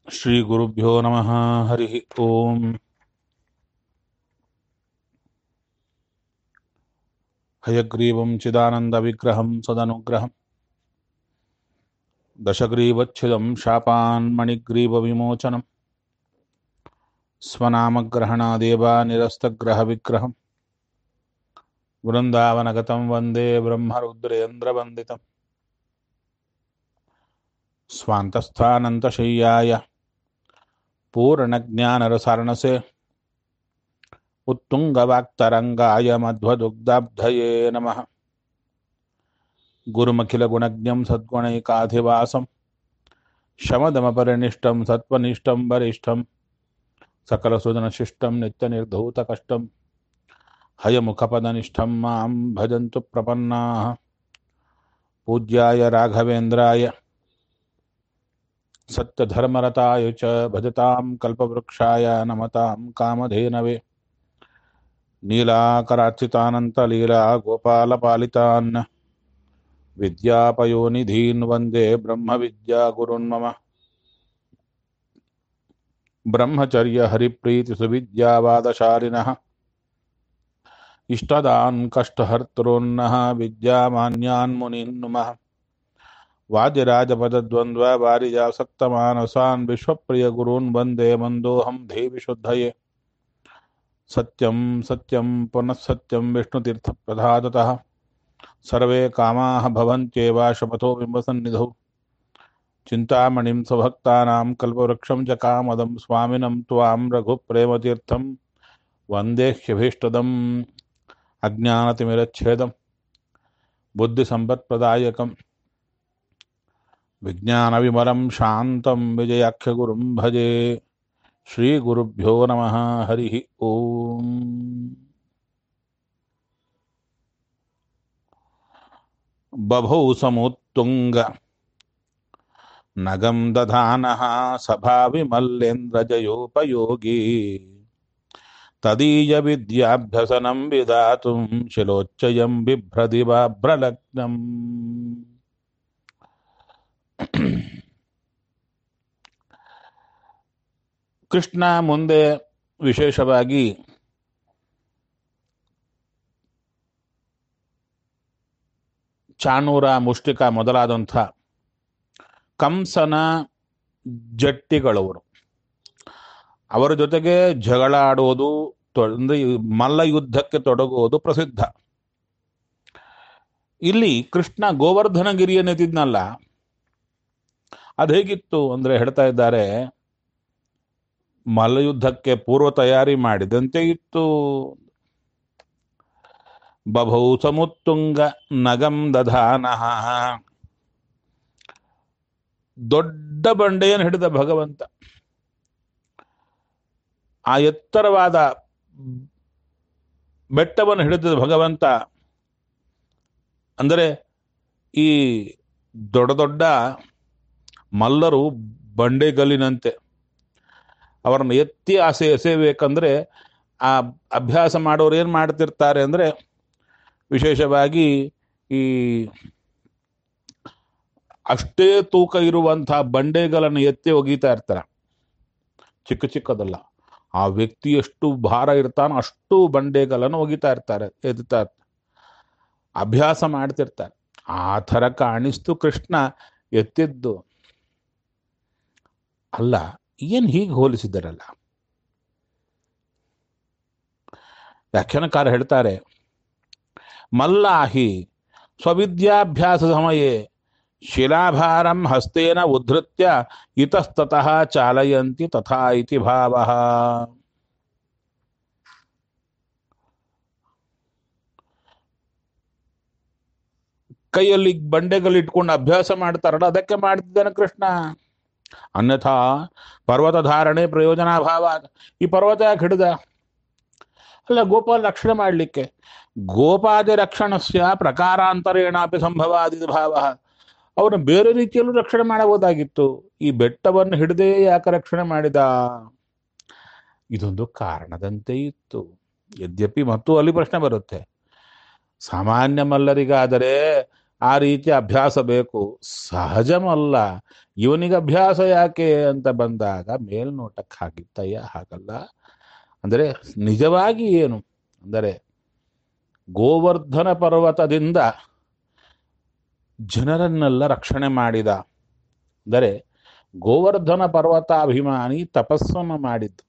श्रीगुरुभ्यो नमः हरिः ओम् हयग्रीवं चिदानन्दविग्रहं सदनुग्रहं दशग्रीवच्छिदं शापान्मणिग्रीवविमोचनं स्वनामग्रहणादेव निरस्तग्रहविग्रहं वृन्दावनगतं वन्दे ब्रह्मरुद्रेन्द्रवन्दितम् स्वान्तस्थानन्तशय्याय पूर्णज्ञानरसारणसे उत्तुङ्गवाक्तरङ्गाय मध्वदुग्धाब्धये नमः गुरुमखिलगुणज्ञं सद्गुणैकाधिवासं शमदमपरिनिष्टं सत्त्वनिष्ठं वरिष्ठं सकलसुदनशिष्टं नित्यनिर्धूतकष्टं हयमुखपदनिष्ठं मां भजन्तु प्रपन्नाः पूज्याय राघवेन्द्राय सत्यधर्मरताय च भजतां कल्पवृक्षाय नमतां कामधेनवे नीलाकरार्चितानन्तलीला गोपालपालितान् विद्यापयोनिधीन् वन्दे ब्रह्मविद्यागुरुन् मम ब्रह्मचर्यहरिप्रीतिसुविद्यावादशालिनः इष्टदान् कष्टहर्तॄन्नः विद्यामान्यान् मुनीन् नुमः वादिराजपदद्वन्द्ववारिजासक्तमानसान् विश्वप्रियगुरून् वन्दे मन्दोऽहं देविशुद्धये सत्यं सत्यं पुनः सत्यं विष्णुतीर्थप्रधाततः सर्वे कामाः भवन्त्येव शपथो बिम्बसन्निधौ चिन्तामणिं स्वभक्तानां कल्पवृक्षं च कामदं स्वामिनं त्वां रघुप्रेमतीर्थं वन्देह्यभीष्टदम् अज्ञानतिमिरच्छेदं बुद्धिसम्पत्प्रदायकं विज्ञानविमलं शान्तं विजयाख्यगुरुं भजे श्रीगुरुभ्यो नमः हरिः ॐ बभौ समुत्तुङ्ग नगं दधानः सभाविमल्लेन्द्रजयोपयोगी तदीयविद्याभ्यसनं विधातुं शिलोच्चयं बिभ्रति वाभ्रलग्नम् ಕೃಷ್ಣ ಮುಂದೆ ವಿಶೇಷವಾಗಿ ಚಾಣೂರ ಮುಷ್ಟಿಕ ಮೊದಲಾದಂಥ ಕಂಸನ ಜಟ್ಟಿಗಳವರು ಅವರ ಜೊತೆಗೆ ಜಗಳ ಆಡುವುದು ಅಂದ್ರೆ ಮಲ್ಲ ಯುದ್ಧಕ್ಕೆ ತೊಡಗುವುದು ಪ್ರಸಿದ್ಧ ಇಲ್ಲಿ ಕೃಷ್ಣ ಗೋವರ್ಧನಗಿರಿಯನ್ನೆತ್ತಿದ್ನಲ್ಲ ಅದು ಹೇಗಿತ್ತು ಅಂದ್ರೆ ಹೇಳ್ತಾ ಇದ್ದಾರೆ ಮಲ್ಲಯುದ್ಧಕ್ಕೆ ಪೂರ್ವ ತಯಾರಿ ಮಾಡಿದಂತೆ ಇತ್ತು ಬಭೌ ಸಮುತ್ತುಂಗ ನಗಂ ದಧಾನಃ ದೊಡ್ಡ ಬಂಡೆಯನ್ನು ಹಿಡಿದ ಭಗವಂತ ಆ ಎತ್ತರವಾದ ಬೆಟ್ಟವನ್ನು ಹಿಡಿದ ಭಗವಂತ ಅಂದರೆ ಈ ದೊಡ್ಡ ದೊಡ್ಡ ಮಲ್ಲರು ಬಂಡೆಗಲ್ಲಿನಂತೆ ಅವರನ್ನು ಎತ್ತಿ ಆಸೆ ಎಸೆಯಬೇಕಂದ್ರೆ ಆ ಅಭ್ಯಾಸ ಮಾಡೋರು ಏನು ಮಾಡ್ತಿರ್ತಾರೆ ಅಂದರೆ ವಿಶೇಷವಾಗಿ ಈ ಅಷ್ಟೇ ತೂಕ ಇರುವಂತಹ ಬಂಡೆಗಳನ್ನು ಎತ್ತಿ ಒಗೀತಾ ಇರ್ತಾರೆ ಚಿಕ್ಕ ಚಿಕ್ಕದಲ್ಲ ಆ ವ್ಯಕ್ತಿ ಎಷ್ಟು ಭಾರ ಇರ್ತಾನೋ ಅಷ್ಟು ಬಂಡೆಗಳನ್ನು ಒಗಿತಾ ಇರ್ತಾರೆ ಎತ್ತಾ ಇರ್ತಾರೆ ಅಭ್ಯಾಸ ಮಾಡ್ತಿರ್ತಾರೆ ಆ ಥರ ಕಾಣಿಸ್ತು ಕೃಷ್ಣ ಎತ್ತಿದ್ದು ಅಲ್ಲ ಏನು ಹೀಗೆ ಹೋಲಿಸಿದ್ದಾರಲ್ಲ ವ್ಯಾಖ್ಯಾನಕಾರ ಹೇಳ್ತಾರೆ ಮಲ್ಲಾಹಿ ಸ್ವವಿದ್ಯಾಭ್ಯಾಸ ಸಮಯೇ ಶಿಲಾಭಾರಂ ಹಸ್ತೇನ ಉದ್ಧೃತ್ಯ ಇತಸ್ತತಃ ಚಾಲಯಂತಿ ತಥಾ ಇತಿ ಭಾವ ಕೈಯಲ್ಲಿ ಬಂಡೆಗಳಿಟ್ಕೊಂಡು ಅಭ್ಯಾಸ ಮಾಡ್ತಾರಲ್ಲ ಅದಕ್ಕೆ ಮಾಡ್ತಿದ್ದಾನೆ ಕೃಷ್ಣ ಅನ್ಯಥಾ ಪರ್ವತ ಧಾರಣೆ ಪ್ರಯೋಜನಾಭಾವ ಈ ಪರ್ವತ ಯಾಕೆ ಹಿಡಿದ ಅಲ್ಲ ಗೋಪಾಲ ರಕ್ಷಣೆ ಮಾಡಲಿಕ್ಕೆ ಗೋಪಾದಿ ರಕ್ಷಣಸ್ಯ ಪ್ರಕಾರಾಂತರೇಣಾಪಿ ಸಂಭವಾದಿ ಭಾವ ಅವನು ಬೇರೆ ರೀತಿಯಲ್ಲೂ ರಕ್ಷಣೆ ಮಾಡಬಹುದಾಗಿತ್ತು ಈ ಬೆಟ್ಟವನ್ನು ಹಿಡದೆ ಯಾಕೆ ರಕ್ಷಣೆ ಮಾಡಿದ ಇದೊಂದು ಕಾರಣದಂತೆ ಇತ್ತು ಯದ್ಯಪಿ ಮತ್ತು ಅಲ್ಲಿ ಪ್ರಶ್ನೆ ಬರುತ್ತೆ ಸಾಮಾನ್ಯ ಮಲ್ಲರಿಗಾದರೆ ಆ ರೀತಿ ಅಭ್ಯಾಸ ಬೇಕು ಸಹಜಮಲ್ಲ ಇವನಿಗೆ ಅಭ್ಯಾಸ ಯಾಕೆ ಅಂತ ಬಂದಾಗ ಮೇಲ್ನೋಟಕ್ಕೆ ಹಾಗಿತ್ತಯ್ಯ ಹಾಗಲ್ಲ ಅಂದರೆ ನಿಜವಾಗಿ ಏನು ಅಂದರೆ ಗೋವರ್ಧನ ಪರ್ವತದಿಂದ ಜನರನ್ನೆಲ್ಲ ರಕ್ಷಣೆ ಮಾಡಿದ ಅಂದರೆ ಗೋವರ್ಧನ ಪರ್ವತಾಭಿಮಾನಿ ತಪಸ್ಸನ್ನು ಮಾಡಿದ್ದು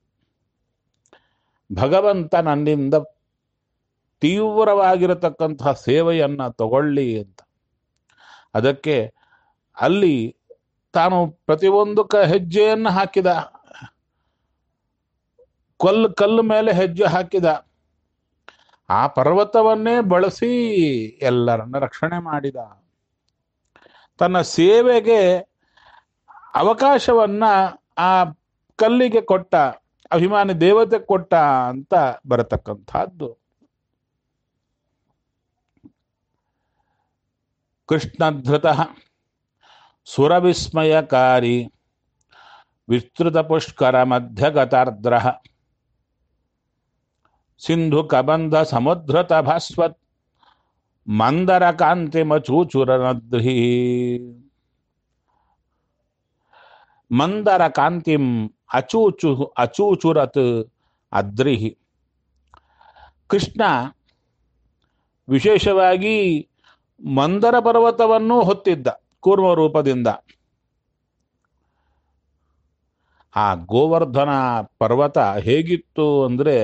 ಭಗವಂತ ನನ್ನಿಂದ ತೀವ್ರವಾಗಿರತಕ್ಕಂತಹ ಸೇವೆಯನ್ನ ತಗೊಳ್ಳಿ ಅಂತ ಅದಕ್ಕೆ ಅಲ್ಲಿ ತಾನು ಪ್ರತಿಯೊಂದು ಕ ಹೆಜ್ಜೆಯನ್ನು ಹಾಕಿದ ಕಲ್ಲು ಕಲ್ಲು ಮೇಲೆ ಹೆಜ್ಜೆ ಹಾಕಿದ ಆ ಪರ್ವತವನ್ನೇ ಬಳಸಿ ಎಲ್ಲರನ್ನ ರಕ್ಷಣೆ ಮಾಡಿದ ತನ್ನ ಸೇವೆಗೆ ಅವಕಾಶವನ್ನ ಆ ಕಲ್ಲಿಗೆ ಕೊಟ್ಟ ಅಭಿಮಾನಿ ದೇವತೆ ಕೊಟ್ಟ ಅಂತ ಬರತಕ್ಕಂಥದ್ದು ಕೃಷ್ಣಧೃತ ಸುರವಿಸ್ಮಯಕಾರಿ ವಿಸ್ತೃತ ಪುಷ್ಕರ ಮಧ್ಯಗತಾರ್ದ್ರ ಸಿಂಧು ಕಬಂಧ ಸಮುದ್ರತ ಭಾಸ್ವತ್ ಮಂದರ ಕಾಂತಿಮ ಚೂಚುರನದ್ರಿ ಮಂದರ ಕಾಂತಿಂ ಅಚೂಚು ಅಚೂಚುರತ್ ಅದ್ರಿಹಿ ಕೃಷ್ಣ ವಿಶೇಷವಾಗಿ ಮಂದರ ಪರ್ವತವನ್ನು ಹೊತ್ತಿದ್ದ ಕೂರ್ಮ ರೂಪದಿಂದ ಆ ಗೋವರ್ಧನ ಪರ್ವತ ಹೇಗಿತ್ತು ಅಂದರೆ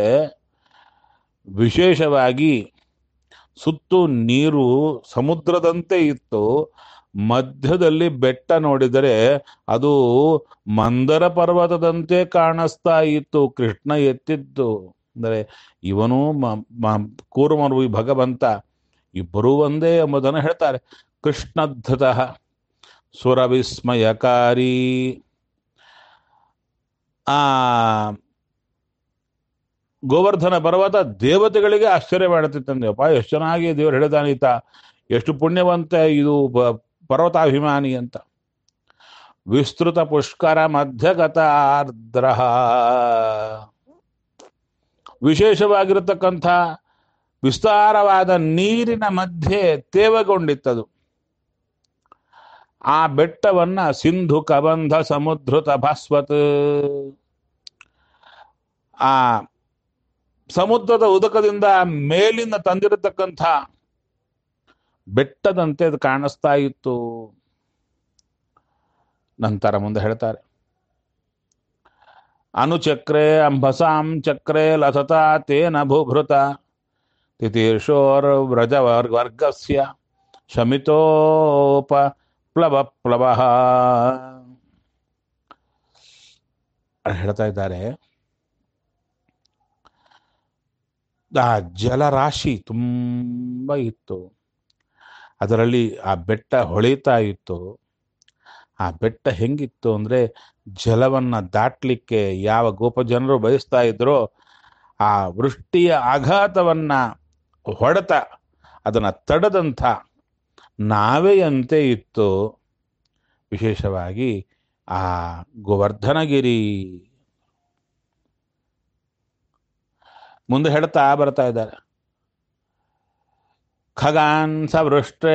ವಿಶೇಷವಾಗಿ ಸುತ್ತು ನೀರು ಸಮುದ್ರದಂತೆ ಇತ್ತು ಮಧ್ಯದಲ್ಲಿ ಬೆಟ್ಟ ನೋಡಿದರೆ ಅದು ಮಂದರ ಪರ್ವತದಂತೆ ಕಾಣಿಸ್ತಾ ಇತ್ತು ಕೃಷ್ಣ ಎತ್ತಿದ್ದು ಅಂದರೆ ಇವನು ಮ- ಮ- ಕೂರ್ಮರು ಈ ಭಗವಂತ ಇಬ್ಬರೂ ಒಂದೇ ಎಂಬುದನ್ನು ಹೇಳ್ತಾರೆ ಕೃಷ್ಣಧೃತ ಸುರವಿಸ್ಮಯಕಾರಿ ಆ ಗೋವರ್ಧನ ಪರ್ವತ ದೇವತೆಗಳಿಗೆ ಆಶ್ಚರ್ಯ ಮಾಡುತ್ತಿತ್ತಂದೆ ಅಪ್ಪ ಎಷ್ಟು ಚೆನ್ನಾಗಿ ದೇವರು ಹೇಳಿದಾನೀತ ಎಷ್ಟು ಪುಣ್ಯವಂತ ಇದು ಬ- ಪರ್ವತಾಭಿಮಾನಿ ಅಂತ ವಿಸ್ತೃತ ಪುಷ್ಕರ ಮಧ್ಯಗತ ಆರ್ದ್ರ ವಿಶೇಷವಾಗಿರತಕ್ಕಂಥ ವಿಸ್ತಾರವಾದ ನೀರಿನ ಮಧ್ಯೆ ತೇವಗೊಂಡಿತ್ತದು ಆ ಬೆಟ್ಟವನ್ನ ಸಿಂಧು ಕಬಂಧ ಸಮುದ್ರತ ಭಾಸ್ವತ್ ಆ ಸಮುದ್ರದ ಉದಕದಿಂದ ಮೇಲಿಂದ ತಂದಿರತಕ್ಕಂಥ ಬೆಟ್ಟದಂತೆ ಅದು ಕಾಣಿಸ್ತಾ ಇತ್ತು ನಂತರ ಮುಂದೆ ಹೇಳ್ತಾರೆ ಅನುಚಕ್ರೆ ಅಂಬಸಾಂ ಚಕ್ರೆ ಲಸತಾ ತೇನ ಭೂಭೃತ ತಿತೀರ್ಷೋರ್ ವ್ರಜ ವರ್ಗಸ್ಯ ಶಮಿತೋಪ ಪ್ಲವ ಪ್ಲವ ಹೇಳ್ತಾ ಇದ್ದಾರೆ ಆ ಜಲರಾಶಿ ತುಂಬ ಇತ್ತು ಅದರಲ್ಲಿ ಆ ಬೆಟ್ಟ ಹೊಳಿತಾ ಇತ್ತು ಆ ಬೆಟ್ಟ ಹೆಂಗಿತ್ತು ಅಂದ್ರೆ ಜಲವನ್ನ ದಾಟ್ಲಿಕ್ಕೆ ಯಾವ ಗೋಪಜನರು ಬಯಸ್ತಾ ಇದ್ರೋ ಆ ವೃಷ್ಟಿಯ ಆಘಾತವನ್ನ ಹೊಡೆತ ಅದನ್ನ ತಡದಂಥ ನಾವೆಯಂತೆ ಇತ್ತು ವಿಶೇಷವಾಗಿ ಆ ಗೋವರ್ಧನಗಿರಿ ಮುಂದೆ ಹೇಳ್ತಾ ಬರ್ತಾ ಇದ್ದಾರೆ ಖಗಾನ್ ಸವೃಷ್ಟೇ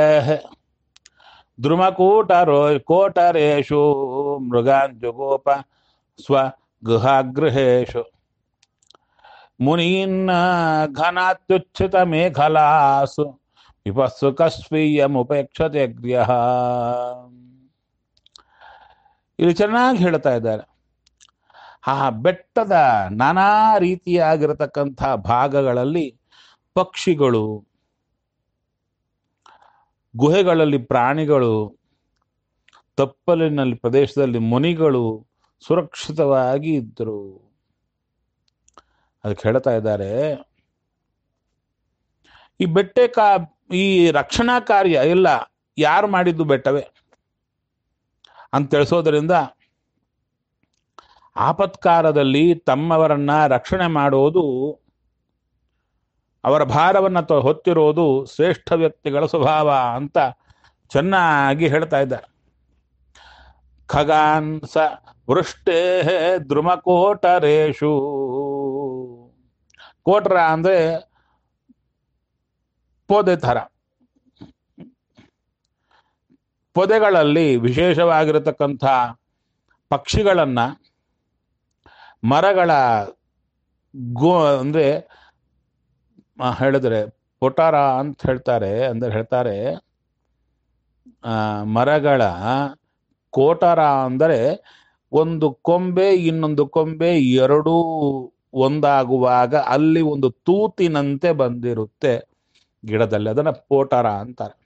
ದ್ರುಮಕೂಟರೋ ಕೋಟರೇಶು ಮೃಗಾನ್ ಜುಗೋಪ ಸ್ವ ಗೃಹಾಗೃಹೇಶು ಮುನೀನ್ ಘನಾತ್ಯುಚ್ಛಿತ ಮೇಖಲಾಸು ವಿಪಸ್ಸು ಕಸ್ವೀಯಮುಪೇಕ್ಷತೆ ಗ್ರ್ಯ ಇಲ್ಲಿ ಚೆನ್ನಾಗಿ ಹೇಳ್ತಾ ಇದ್ದಾರೆ ಆ ಬೆಟ್ಟದ ನಾನಾ ರೀತಿಯಾಗಿರತಕ್ಕಂಥ ಭಾಗಗಳಲ್ಲಿ ಪಕ್ಷಿಗಳು ಗುಹೆಗಳಲ್ಲಿ ಪ್ರಾಣಿಗಳು ತಪ್ಪಲಿನಲ್ಲಿ ಪ್ರದೇಶದಲ್ಲಿ ಮುನಿಗಳು ಸುರಕ್ಷಿತವಾಗಿ ಇದ್ದರು ಅದಕ್ಕೆ ಹೇಳ್ತಾ ಇದ್ದಾರೆ ಈ ಬೆಟ್ಟ ಕಾ ಈ ರಕ್ಷಣಾ ಕಾರ್ಯ ಎಲ್ಲ ಯಾರು ಮಾಡಿದ್ದು ಬೆಟ್ಟವೇ ಅಂತ ತಿಳಿಸೋದ್ರಿಂದ ಆಪತ್ಕಾಲದಲ್ಲಿ ತಮ್ಮವರನ್ನ ರಕ್ಷಣೆ ಮಾಡೋದು ಅವರ ಭಾರವನ್ನು ತ ಹೊತ್ತಿರೋದು ಶ್ರೇಷ್ಠ ವ್ಯಕ್ತಿಗಳ ಸ್ವಭಾವ ಅಂತ ಚೆನ್ನಾಗಿ ಹೇಳ್ತಾ ಇದ್ದಾರೆ ಖಗಾನ್ ಸ ವೃಷ್ಟೇ ದ್ರುಮಕೋಟರೇಶು ಕೋಟರ ಅಂದ್ರೆ ಪೋದೆ ಥರ ಪೊದೆಗಳಲ್ಲಿ ವಿಶೇಷವಾಗಿರತಕ್ಕಂಥ ಪಕ್ಷಿಗಳನ್ನ ಮರಗಳ ಗೋ ಅಂದ್ರೆ ಆ, ಹೇಳಿದ್ರೆ ಪೊಟಾರ ಅಂತ ಹೇಳ್ತಾರೆ ಅಂದ್ರೆ ಹೇಳ್ತಾರೆ ಆ, ಮರಗಳ ಕೋಟರ ಅಂದರೆ ಒಂದು ಕೊಂಬೆ ಇನ್ನೊಂದು ಕೊಂಬೆ ಎರಡೂ ಒಂದಾಗುವಾಗ ಅಲ್ಲಿ ಒಂದು ತೂತಿನಂತೆ ಬಂದಿರುತ್ತೆ ಗಿಡದಲ್ಲಿ ಅದನ್ನ ಪೋಟರ ಅಂತಾರೆ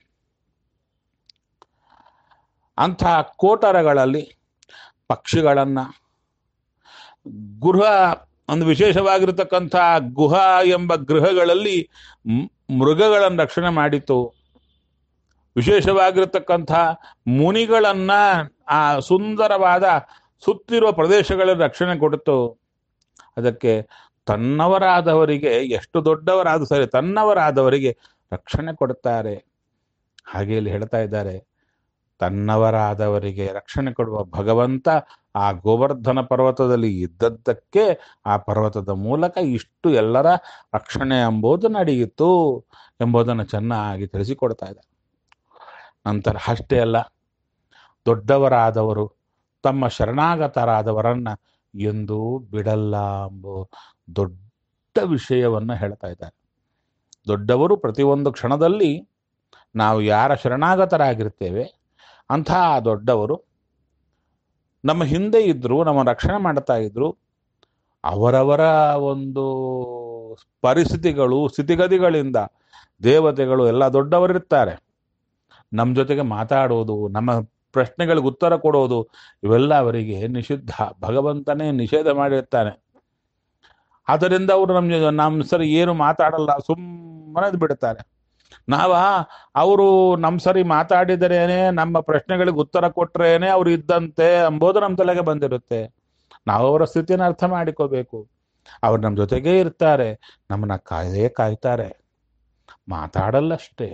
ಅಂಥ ಕೋಟರಗಳಲ್ಲಿ ಪಕ್ಷಿಗಳನ್ನ ಗೃಹ ಒಂದು ವಿಶೇಷವಾಗಿರತಕ್ಕಂಥ ಗುಹ ಎಂಬ ಗೃಹಗಳಲ್ಲಿ ಮ್- ಮೃಗಗಳನ್ನು ರಕ್ಷಣೆ ಮಾಡಿತು ವಿಶೇಷವಾಗಿರತಕ್ಕಂಥ ಮುನಿಗಳನ್ನ ಆ ಸುಂದರವಾದ ಸುತ್ತಿರುವ ಪ್ರದೇಶಗಳಲ್ಲಿ ರಕ್ಷಣೆ ಕೊಡ್ತು ಅದಕ್ಕೆ ತನ್ನವರಾದವರಿಗೆ ಎಷ್ಟು ದೊಡ್ಡವರಾದ ಸರಿ ತನ್ನವರಾದವರಿಗೆ ರಕ್ಷಣೆ ಕೊಡುತ್ತಾರೆ ಹಾಗೆ ಇಲ್ಲಿ ಹೇಳ್ತಾ ಇದ್ದಾರೆ ತನ್ನವರಾದವರಿಗೆ ರಕ್ಷಣೆ ಕೊಡುವ ಭಗವಂತ ಆ ಗೋವರ್ಧನ ಪರ್ವತದಲ್ಲಿ ಇದ್ದದ್ದಕ್ಕೆ ಆ ಪರ್ವತದ ಮೂಲಕ ಇಷ್ಟು ಎಲ್ಲರ ರಕ್ಷಣೆ ಎಂಬುದು ನಡೆಯಿತು ಎಂಬುದನ್ನು ಚೆನ್ನಾಗಿ ತಿಳಿಸಿಕೊಡ್ತಾ ಇದೆ ನಂತರ ಅಷ್ಟೇ ಅಲ್ಲ ದೊಡ್ಡವರಾದವರು ತಮ್ಮ ಶರಣಾಗತರಾದವರನ್ನ ಎಂದೂ ಬಿಡಲ್ಲ ಎಂಬ ದೊಡ್ಡ ವಿಷಯವನ್ನ ಹೇಳ್ತಾ ಇದ್ದಾರೆ ದೊಡ್ಡವರು ಪ್ರತಿಯೊಂದು ಕ್ಷಣದಲ್ಲಿ ನಾವು ಯಾರ ಶರಣಾಗತರಾಗಿರ್ತೇವೆ ಅಂಥ ದೊಡ್ಡವರು ನಮ್ಮ ಹಿಂದೆ ಇದ್ರು ನಮ್ಮ ರಕ್ಷಣೆ ಮಾಡ್ತಾ ಇದ್ರು ಅವರವರ ಒಂದು ಪರಿಸ್ಥಿತಿಗಳು ಸ್ಥಿತಿಗತಿಗಳಿಂದ ದೇವತೆಗಳು ಎಲ್ಲ ದೊಡ್ಡವರಿರ್ತಾರೆ ನಮ್ಮ ಜೊತೆಗೆ ಮಾತಾಡೋದು ನಮ್ಮ ಪ್ರಶ್ನೆಗಳಿಗೆ ಉತ್ತರ ಕೊಡೋದು ಇವೆಲ್ಲ ಅವರಿಗೆ ನಿಷಿದ್ಧ ಭಗವಂತನೇ ನಿಷೇಧ ಮಾಡಿರ್ತಾನೆ ಆದ್ದರಿಂದ ಅವರು ನಮ್ಮ ನಮ್ಮ ಸರಿ ಏನು ಮಾತಾಡಲ್ಲ ಸುಮ್ಮನೆ ಬಿಡ್ತಾರೆ ನಾವ ಅವರು ನಮ್ಮ ಸರಿ ಮಾತಾಡಿದರೇನೆ ನಮ್ಮ ಪ್ರಶ್ನೆಗಳಿಗೆ ಉತ್ತರ ಕೊಟ್ರೇನೆ ಅವ್ರು ಇದ್ದಂತೆ ಎಂಬುದು ನಮ್ಮ ತಲೆಗೆ ಬಂದಿರುತ್ತೆ ನಾವು ಅವರ ಸ್ಥಿತಿನ ಅರ್ಥ ಮಾಡಿಕೋಬೇಕು ಅವ್ರು ನಮ್ಮ ಜೊತೆಗೇ ಇರ್ತಾರೆ ನಮ್ಮನ್ನ ಕಾಯದೇ ಕಾಯ್ತಾರೆ ಮಾತಾಡಲ್ಲಷ್ಟೇ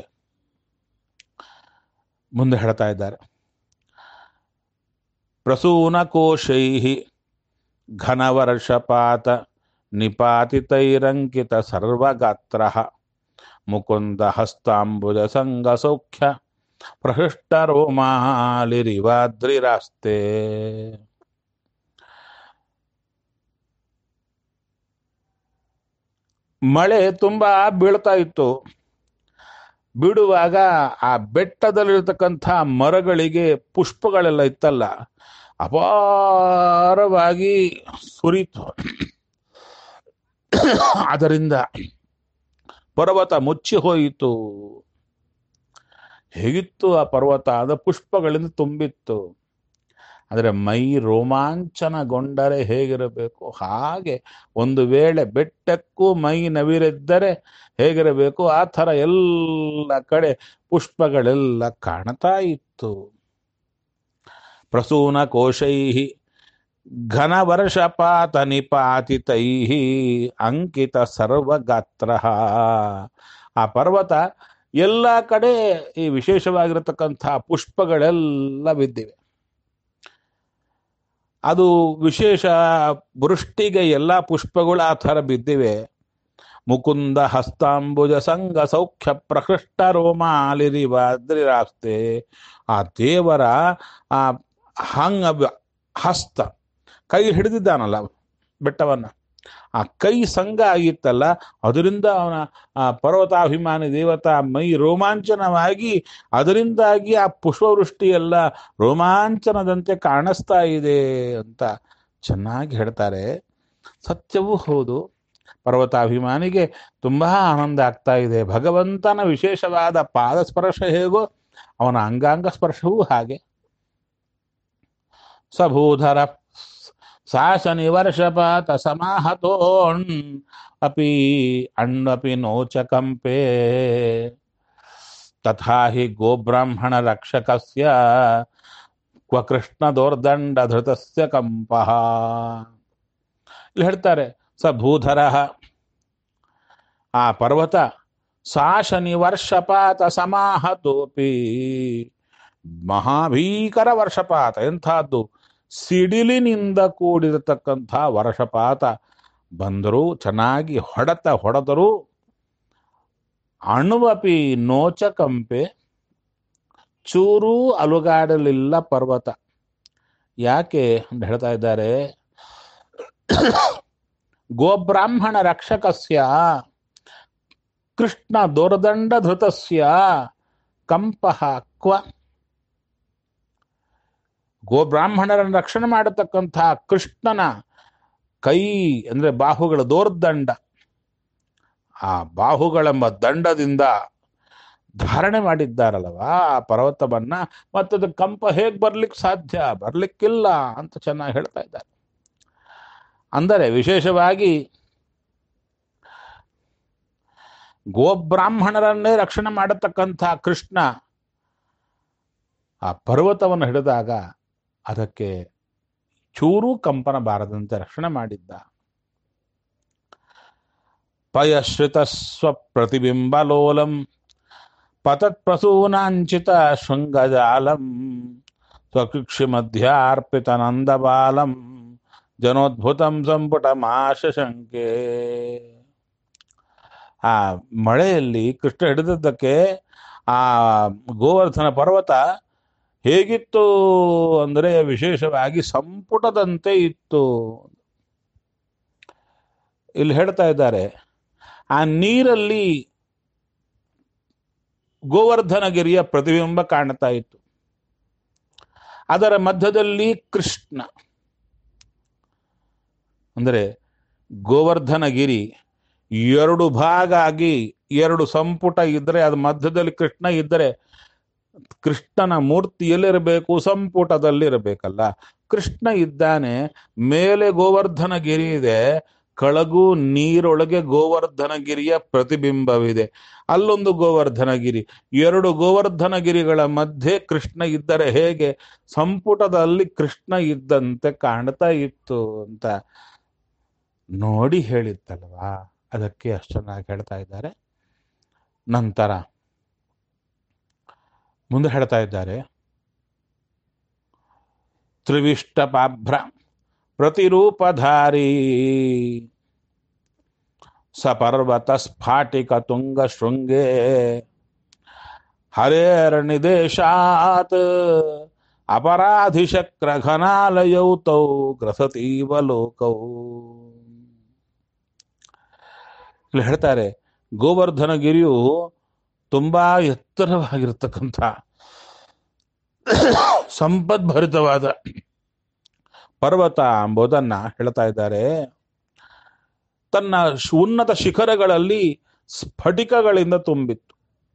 ಮುಂದೆ ಹೇಳ್ತಾ ಇದ್ದಾರೆ ಪ್ರಸೂನ ಕೋಶೈ ಘನವರ್ಷಪಾತ ನಿಪಾತಿತೈರಂಕಿತ ಸರ್ವಗಾತ್ರ ಮುಕುಂದ ಹಸ್ತಾಂಬುಜ ಸಂಗ ಸೌಖ್ಯ ಪ್ರಹೃಷ್ಟ ರೋಮಾಲಿರಿವಾದ್ರಿರಾಸ್ತೆ ಮಳೆ ತುಂಬಾ ಬೀಳ್ತಾ ಇತ್ತು ಬಿಡುವಾಗ ಆ ಬೆಟ್ಟದಲ್ಲಿರ್ತಕ್ಕಂಥ ಮರಗಳಿಗೆ ಪುಷ್ಪಗಳೆಲ್ಲ ಇತ್ತಲ್ಲ ಅಪಾರವಾಗಿ ಸುರಿತು ಅದರಿಂದ ಪರ್ವತ ಮುಚ್ಚಿ ಹೋಯಿತು ಹೇಗಿತ್ತು ಆ ಪರ್ವತ ಅದ ಪುಷ್ಪಗಳಿಂದ ತುಂಬಿತ್ತು ಆದರೆ ಮೈ ರೋಮಾಂಚನಗೊಂಡರೆ ಹೇಗಿರಬೇಕು ಹಾಗೆ ಒಂದು ವೇಳೆ ಬೆಟ್ಟಕ್ಕೂ ಮೈ ನವಿರೆದ್ದರೆ ಹೇಗಿರಬೇಕು ಆ ಥರ ಎಲ್ಲ ಕಡೆ ಪುಷ್ಪಗಳೆಲ್ಲ ಕಾಣ್ತಾ ಇತ್ತು ಪ್ರಸೂನ ಕೋಶೈ ಘನವರ್ಷಪಾತ ನಿಪಾತಿತೈ ಅಂಕಿತ ಸರ್ವಗಾತ್ರ ಆ ಪರ್ವತ ಎಲ್ಲ ಕಡೆ ಈ ವಿಶೇಷವಾಗಿರತಕ್ಕಂಥ ಪುಷ್ಪಗಳೆಲ್ಲ ಬಿದ್ದಿವೆ ಅದು ವಿಶೇಷ ವೃಷ್ಟಿಗೆ ಎಲ್ಲ ಪುಷ್ಪಗಳು ಆ ಥರ ಬಿದ್ದಿವೆ ಮುಕುಂದ ಹಸ್ತಾಂಬುಜ ಸಂಗ ಸೌಖ್ಯ ಪ್ರಕೃಷ್ಟ ರೋಮಾಲಿರಿವಾದ್ರಿರಾಸ್ತೆ ಆ ದೇವರ ಆ ಹಂಗ ಹಸ್ತ ಕೈ ಹಿಡಿದಿದ್ದಾನಲ್ಲ ಬೆಟ್ಟವನ್ನ ಆ ಕೈ ಸಂಘ ಆಗಿತ್ತಲ್ಲ ಅದರಿಂದ ಅವನ ಆ ಪರ್ವತಾಭಿಮಾನಿ ದೇವತಾ ಮೈ ರೋಮಾಂಚನವಾಗಿ ಅದರಿಂದಾಗಿ ಆ ಪುಷ್ಪವೃಷ್ಟಿ ಎಲ್ಲ ರೋಮಾಂಚನದಂತೆ ಕಾಣಿಸ್ತಾ ಇದೆ ಅಂತ ಚೆನ್ನಾಗಿ ಹೇಳ್ತಾರೆ ಸತ್ಯವೂ ಹೌದು ಪರ್ವತಾಭಿಮಾನಿಗೆ ತುಂಬಾ ಆನಂದ ಆಗ್ತಾ ಇದೆ ಭಗವಂತನ ವಿಶೇಷವಾದ ಪಾದ ಸ್ಪರ್ಶ ಹೇಗೋ ಅವನ ಅಂಗಾಂಗ ಸ್ಪರ್ಶವೂ ಹಾಗೆ ಸಭೂಧರ ಶಾಸನಿ ವರ್ಷಪಾತ ಸಮಾಹತೋಣ್ ಅಪಿ ಅಣ್ಣಪಿ ನೋಚ ಕಂಪೆ ತಥಾ ಹಿ ಗೋಬ್ರಾಹ್ಮಣ ರಕ್ಷಕಸ್ಯ ಕ್ವ ಕೃಷ್ಣ ದೋರ್ದಂಡ ಧೃತಸ್ಯ ಕಂಪಃ ಇಲ್ಲಿ ಹೇಳ್ತಾರೆ ಸ ಭೂಧರ ಆ ಪರ್ವತ ಶಾಸನಿ ವರ್ಷಪಾತ ಸಮಾಹತೋಪಿ ಮಹಾಭೀಕರ ವರ್ಷಪಾತ ಎಂಥದ್ದು ಸಿಡಿಲಿನಿಂದ ಕೂಡಿರತಕ್ಕಂಥ ವರ್ಷಪಾತ ಬಂದರೂ ಚೆನ್ನಾಗಿ ಹೊಡೆತ ಹೊಡೆದರೂ ಅಣುವಪಿ ನೋಚ ಕಂಪೆ ಚೂರೂ ಅಲುಗಾಡಲಿಲ್ಲ ಪರ್ವತ ಯಾಕೆ ಅಂತ ಹೇಳ್ತಾ ಇದ್ದಾರೆ ಗೋಬ್ರಾಹ್ಮಣ ರಕ್ಷಕಸ್ಯ ಕೃಷ್ಣ ದೋರ್ದಂಡ ಧೃತಸ್ಯ ಕಂಪಃ ಕ್ವ ಗೋಬ್ರಾಹ್ಮಣರನ್ನು ರಕ್ಷಣೆ ಮಾಡತಕ್ಕಂತಹ ಕೃಷ್ಣನ ಕೈ ಅಂದ್ರೆ ಬಾಹುಗಳ ದೋರ್ದಂಡ ಆ ಬಾಹುಗಳೆಂಬ ದಂಡದಿಂದ ಧಾರಣೆ ಮಾಡಿದ್ದಾರಲ್ವಾ ಆ ಪರ್ವತವನ್ನ ಮತ್ತದು ಕಂಪ ಹೇಗ್ ಬರ್ಲಿಕ್ಕೆ ಸಾಧ್ಯ ಬರ್ಲಿಕ್ಕಿಲ್ಲ ಅಂತ ಚೆನ್ನಾಗಿ ಹೇಳ್ತಾ ಇದ್ದಾರೆ ಅಂದರೆ ವಿಶೇಷವಾಗಿ ಗೋಬ್ರಾಹ್ಮಣರನ್ನೇ ರಕ್ಷಣೆ ಮಾಡತಕ್ಕಂಥ ಕೃಷ್ಣ ಆ ಪರ್ವತವನ್ನು ಹಿಡಿದಾಗ ಅದಕ್ಕೆ ಚೂರೂ ಕಂಪನ ಬಾರದಂತೆ ರಕ್ಷಣೆ ಮಾಡಿದ್ದ ಪಯಶ್ರಿತ ಸ್ವಪ್ರತಿಬಿಂಬಲೋಲಂ ಪತತ್ ಪ್ರಸೂನಾಂಚಿತ ಶೃಂಗಜಾಲಂ ಸ್ವಕೃಕ್ಷಿ ಮಧ್ಯಾರ್ಪಿತ ನಂದಬಾಲಂ ಜನೋದ್ಭುತಂ ಸಂಪುಟ ಶಂಕೆ ಆ ಮಳೆಯಲ್ಲಿ ಕೃಷ್ಣ ಹಿಡಿದದ್ದಕ್ಕೆ ಆ ಗೋವರ್ಧನ ಪರ್ವತ ಹೇಗಿತ್ತು ಅಂದರೆ ವಿಶೇಷವಾಗಿ ಸಂಪುಟದಂತೆ ಇತ್ತು ಇಲ್ಲಿ ಹೇಳ್ತಾ ಇದ್ದಾರೆ ಆ ನೀರಲ್ಲಿ ಗೋವರ್ಧನಗಿರಿಯ ಪ್ರತಿಬಿಂಬ ಕಾಣ್ತಾ ಇತ್ತು ಅದರ ಮಧ್ಯದಲ್ಲಿ ಕೃಷ್ಣ ಅಂದರೆ ಗೋವರ್ಧನಗಿರಿ ಎರಡು ಭಾಗ ಆಗಿ ಎರಡು ಸಂಪುಟ ಇದ್ದರೆ ಅದು ಮಧ್ಯದಲ್ಲಿ ಕೃಷ್ಣ ಇದ್ದರೆ ಕೃಷ್ಣನ ಮೂರ್ತಿ ಎಲ್ಲಿರಬೇಕು ಸಂಪುಟದಲ್ಲಿರಬೇಕಲ್ಲ ಕೃಷ್ಣ ಇದ್ದಾನೆ ಮೇಲೆ ಗೋವರ್ಧನಗಿರಿ ಇದೆ ಕೆಳಗೂ ನೀರೊಳಗೆ ಗೋವರ್ಧನಗಿರಿಯ ಪ್ರತಿಬಿಂಬವಿದೆ ಅಲ್ಲೊಂದು ಗೋವರ್ಧನಗಿರಿ ಎರಡು ಗೋವರ್ಧನಗಿರಿಗಳ ಮಧ್ಯೆ ಕೃಷ್ಣ ಇದ್ದರೆ ಹೇಗೆ ಸಂಪುಟದಲ್ಲಿ ಕೃಷ್ಣ ಇದ್ದಂತೆ ಕಾಣ್ತಾ ಇತ್ತು ಅಂತ ನೋಡಿ ಹೇಳಿತ್ತಲ್ವಾ ಅದಕ್ಕೆ ಅಷ್ಟು ಚೆನ್ನಾಗಿ ಹೇಳ್ತಾ ಇದ್ದಾರೆ ನಂತರ ಮುಂದೆ ಹೇಳ್ತಾ ಇದ್ದಾರೆ ತ್ರಿವಿಷ್ಟಪಾಭ್ರ ಪ್ರತಿರೂಪಧಾರಿ ಸಪರ್ವತ ಸ್ಫಾಟಿಕ ತುಂಗ ಶೃಂಗೇ ಹರೇರ್ನಿದೇಶಾತ್ ಅಪರಾಧಿಶಕ್ರ ಘನಾಲಯೌ ತೌ ಗ್ರಸತೀವ ಲೋಕೌ ಇಲ್ಲಿ ಹೇಳ್ತಾರೆ ಗೋವರ್ಧನಗಿರಿಯು ತುಂಬಾ ಎತ್ತರವಾಗಿರ್ತಕ್ಕಂಥ ಸಂಪದ್ಭರಿತವಾದ ಪರ್ವತ ಎಂಬುದನ್ನ ಹೇಳ್ತಾ ಇದ್ದಾರೆ ತನ್ನ ಶ್- ಉನ್ನತ ಶಿಖರಗಳಲ್ಲಿ ಸ್ಫಟಿಕಗಳಿಂದ ತುಂಬಿತ್ತು